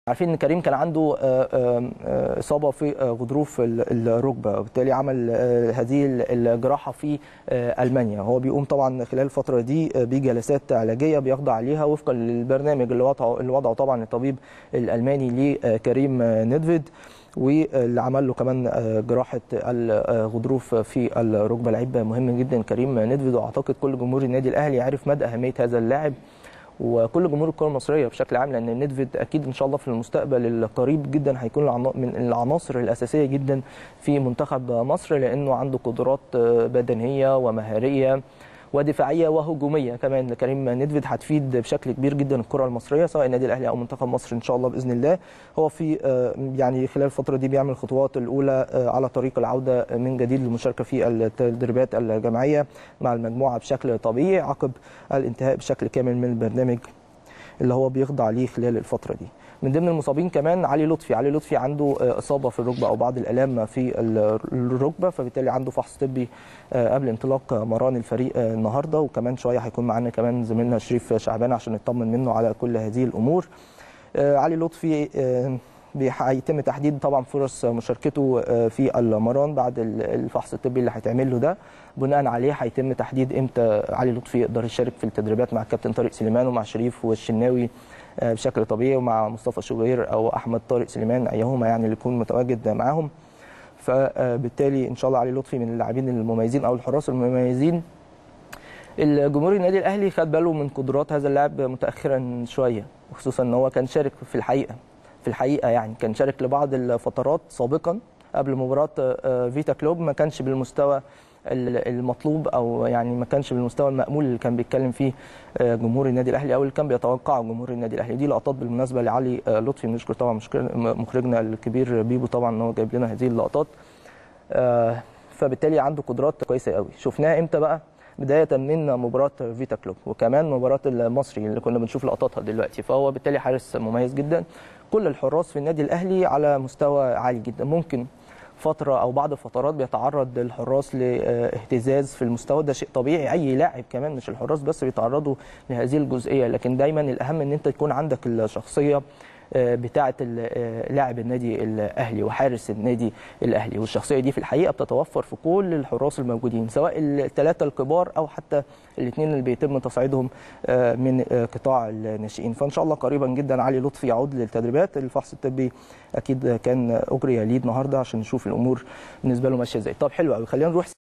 عارفين ان كريم كان عنده آه، آه، آه، اصابه في آه، غضروف ال- الركبه وبالتالي عمل آه، هذه ال- الجراحه في آه، المانيا هو بيقوم طبعا خلال الفتره دي آه، بجلسات علاجيه بيخضع ليها وفقا للبرنامج اللي وضعه اللي وضعه طبعا الطبيب الالماني لكريم آه، نيدفيد واللي عمل له كمان آه، جراحه الغضروف في الركبه لعيب مهم جدا كريم نيدفيد واعتقد كل جمهور النادي الاهلي عارف مدى اهميه هذا اللاعب وكل جمهور الكره المصريه بشكل عام لان نيدفيد اكيد ان شاء الله في المستقبل القريب جدا هيكون العنا- من العناصر الاساسيه جدا في منتخب مصر لانه عنده قدرات آه، بدنيه ومهاريه ودفاعيه وهجوميه كمان لكريم نيدفيد هتفيد بشكل كبير جدا الكره المصريه سواء النادي الاهلي او منتخب مصر ان شاء الله باذن الله هو في آه، يعني خلال الفتره دي بيعمل الخطوات الاولى آه، على طريق العوده من جديد للمشاركه في التدريبات الجماعيه مع المجموعه بشكل طبيعي عقب الانتهاء بشكل كامل من البرنامج اللي هو بيخضع ليه خلال الفتره دي من ضمن المصابين كمان علي لطفي علي لطفي عنده آه، اصابه في الركبه او بعض الالام في ال- الركبه فبالتالي عنده فحص طبي آه، قبل انطلاق مران الفريق آه، النهارده وكمان شويه هيكون معانا كمان زميلنا شريف شعبان عشان نطمن منه على كل هذه الامور آه، علي لطفي آه، بيح- هيتم تحديد طبعا فرص مشاركته آه، في المران بعد ال- الفحص الطبي اللي هيتعمل له ده بناء عليه هيتم تحديد امتى علي لطفي يقدر يشارك في التدريبات مع الكابتن طارق سليمان ومع شريف والشناوي آه، بشكل طبيعي ومع مصطفى شوبير او احمد طارق سليمان ايهما يعني اللي يكون متواجد معاهم فبالتالي ان شاء الله علي لطفي من اللاعبين المميزين او الحراس المميزين الجمهور النادي الاهلي خد باله من قدرات هذا اللاعب متاخرا شويه وخصوصا ان هو كان شارك في الحقيقه في الحقيقه يعني كان شارك لبعض الفترات سابقا قبل مباراه آه، فيتا كلوب ما كانش بالمستوى ال- المطلوب او يعني ما كانش بالمستوى المامول اللي كان بيتكلم فيه آه، جمهور النادي الاهلي او اللي كان بيتوقعه جمهور النادي الاهلي دي لقطات بالمناسبه لعلي آه، لطفي بنشكر طبعا مشكر- مخرجنا الكبير بيبو طبعا ان هو جايب لنا هذه اللقطات آه، فبالتالي عنده قدرات كويسه قوي شفناها امتى بقى بدايه من مباراه فيتا كلوب وكمان مباراه المصري اللي كنا بنشوف لقطاتها دلوقتي فهو بالتالي حارس مميز جدا كل الحراس في النادي الاهلي على مستوى عالي جدا ممكن فتره او بعض الفترات بيتعرض الحراس لاهتزاز في المستوى ده شيء طبيعي اي لاعب كمان مش الحراس بس بيتعرضوا لهذه الجزئيه لكن دايما الاهم ان انت تكون عندك الشخصيه آه، بتاعه ال- آه، لاعب النادي الاهلي وحارس النادي الاهلي والشخصيه دي في الحقيقه بتتوفر في كل الحراس الموجودين سواء الثلاثه الكبار او حتى الاثنين اللي بيتم تصعيدهم آه، من آه، قطاع الناشئين فان شاء الله قريبا جدا علي لطفي يعود للتدريبات الفحص الطبي اكيد كان اجري ليه النهارده عشان نشوف الامور بالنسبه له ماشيه ازاي طب حلو قوي خلينا نروح